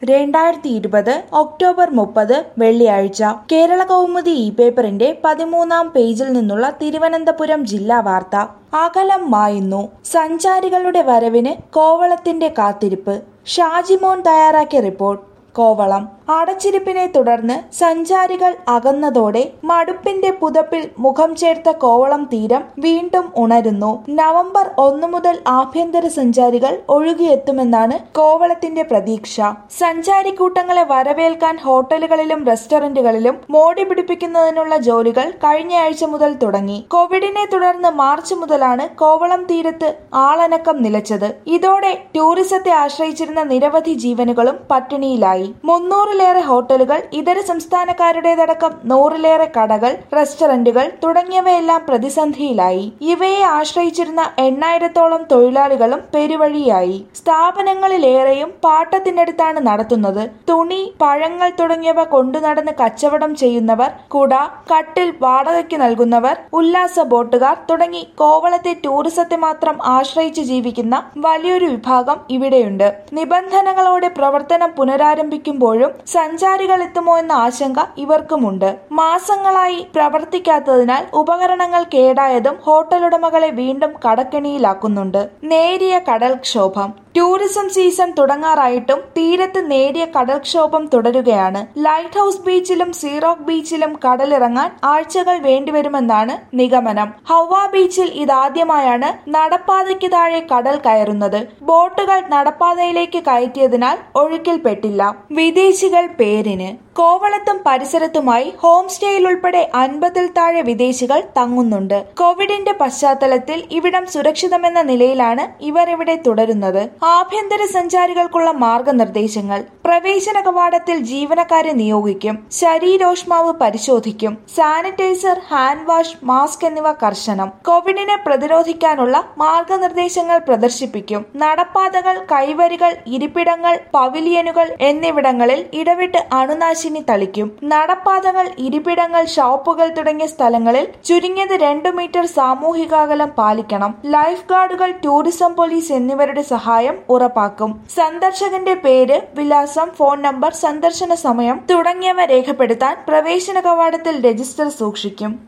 രണ്ടായിരത്തി ഇരുപത് ഒക്ടോബർ മുപ്പത് വെള്ളിയാഴ്ച കേരള കൗമുദി ഇ പേപ്പറിന്റെ പതിമൂന്നാം പേജിൽ നിന്നുള്ള തിരുവനന്തപുരം ജില്ലാ വാർത്ത അകലം മായുന്നു സഞ്ചാരികളുടെ വരവിന് കോവളത്തിന്റെ കാത്തിരിപ്പ് ഷാജിമോൻ തയ്യാറാക്കിയ റിപ്പോർട്ട് കോവളം അടച്ചിരിപ്പിനെ തുടർന്ന് സഞ്ചാരികൾ അകന്നതോടെ മടുപ്പിന്റെ പുതപ്പിൽ മുഖം ചേർത്ത കോവളം തീരം വീണ്ടും ഉണരുന്നു നവംബർ ഒന്നു മുതൽ ആഭ്യന്തര സഞ്ചാരികൾ ഒഴുകിയെത്തുമെന്നാണ് കോവളത്തിന്റെ പ്രതീക്ഷ സഞ്ചാരിക്കൂട്ടങ്ങളെ വരവേൽക്കാൻ ഹോട്ടലുകളിലും റെസ്റ്റോറന്റുകളിലും മോടി പിടിപ്പിക്കുന്നതിനുള്ള ജോലികൾ കഴിഞ്ഞയാഴ്ച മുതൽ തുടങ്ങി കോവിഡിനെ തുടർന്ന് മാർച്ച് മുതലാണ് കോവളം തീരത്ത് ആളനക്കം നിലച്ചത് ഇതോടെ ടൂറിസത്തെ ആശ്രയിച്ചിരുന്ന നിരവധി ജീവനുകളും പട്ടിണിയിലായി മുന്നൂറിലേറെ ഹോട്ടലുകൾ ഇതര സംസ്ഥാനക്കാരുടേതടക്കം നൂറിലേറെ കടകൾ റെസ്റ്റോറന്റുകൾ തുടങ്ങിയവയെല്ലാം പ്രതിസന്ധിയിലായി ഇവയെ ആശ്രയിച്ചിരുന്ന എണ്ണായിരത്തോളം തൊഴിലാളികളും പെരുവഴിയായി സ്ഥാപനങ്ങളിലേറെയും പാട്ടത്തിനടുത്താണ് നടത്തുന്നത് തുണി പഴങ്ങൾ തുടങ്ങിയവ കൊണ്ടുനടന്ന് കച്ചവടം ചെയ്യുന്നവർ കുട കട്ടിൽ വാടകയ്ക്ക് നൽകുന്നവർ ഉല്ലാസ ബോട്ടുകാർ തുടങ്ങി കോവളത്തെ ടൂറിസത്തെ മാത്രം ആശ്രയിച്ച് ജീവിക്കുന്ന വലിയൊരു വിഭാഗം ഇവിടെയുണ്ട് നിബന്ധനകളോടെ പ്രവർത്തനം പുനരാരംഭിക്കുമ്പോഴും സഞ്ചാരികൾ എത്തുമോ എന്ന ആശങ്ക ഇവർക്കുമുണ്ട് മാസങ്ങളായി പ്രവർത്തിക്കാത്തതിനാൽ ഉപകരണങ്ങൾ കേടായതും ഹോട്ടലുടമകളെ വീണ്ടും കടക്കെണിയിലാക്കുന്നുണ്ട് നേരിയ കടൽക്ഷോഭം ടൂറിസം സീസൺ തുടങ്ങാറായിട്ടും തീരത്ത് നേരിയ കടൽക്ഷോഭം തുടരുകയാണ് ലൈറ്റ് ഹൌസ് ബീച്ചിലും സീറോക്ക് ബീച്ചിലും കടലിറങ്ങാൻ ആഴ്ചകൾ വേണ്ടിവരുമെന്നാണ് നിഗമനം ഹൗവ ബീച്ചിൽ ഇതാദ്യമായാണ് നടപ്പാതയ്ക്ക് താഴെ കടൽ കയറുന്നത് ബോട്ടുകൾ നടപ്പാതയിലേക്ക് കയറ്റിയതിനാൽ ഒഴുക്കിൽപ്പെട്ടില്ല വിദേശികൾ പേരിന് കോവളത്തും പരിസരത്തുമായി ഹോം സ്റ്റേയിൽ ഉൾപ്പെടെ അൻപതിൽ താഴെ വിദേശികൾ തങ്ങുന്നുണ്ട് കോവിഡിന്റെ പശ്ചാത്തലത്തിൽ ഇവിടം സുരക്ഷിതമെന്ന നിലയിലാണ് ഇവർ ഇവിടെ തുടരുന്നത് ആഭ്യന്തര സഞ്ചാരികൾക്കുള്ള മാർഗനിർദ്ദേശങ്ങൾ പ്രവേശന കവാടത്തിൽ ജീവനക്കാരെ നിയോഗിക്കും ശരീരോഷ്മാവ് പരിശോധിക്കും സാനിറ്റൈസർ ഹാൻഡ് വാഷ് മാസ്ക് എന്നിവ കർശനം കോവിഡിനെ പ്രതിരോധിക്കാനുള്ള മാർഗനിർദ്ദേശങ്ങൾ പ്രദർശിപ്പിക്കും നടപ്പാതകൾ കൈവരികൾ ഇരിപ്പിടങ്ങൾ പവിലിയനുകൾ എന്നിവിടങ്ങളിൽ ഇടവിട്ട് അണുനാശിനി തളിക്കും നടപ്പാതകൾ ഇരിപ്പിടങ്ങൾ ഷോപ്പുകൾ തുടങ്ങിയ സ്ഥലങ്ങളിൽ ചുരുങ്ങിയത് രണ്ടു മീറ്റർ സാമൂഹികാകലം പാലിക്കണം ലൈഫ് ഗാർഡുകൾ ടൂറിസം പോലീസ് എന്നിവരുടെ സഹായം ഉറപ്പാക്കും സന്ദർശകന്റെ പേര് വിലാസം ഫോൺ നമ്പർ സന്ദർശന സമയം തുടങ്ങിയവ രേഖപ്പെടുത്താൻ പ്രവേശന കവാടത്തിൽ രജിസ്റ്റർ സൂക്ഷിക്കും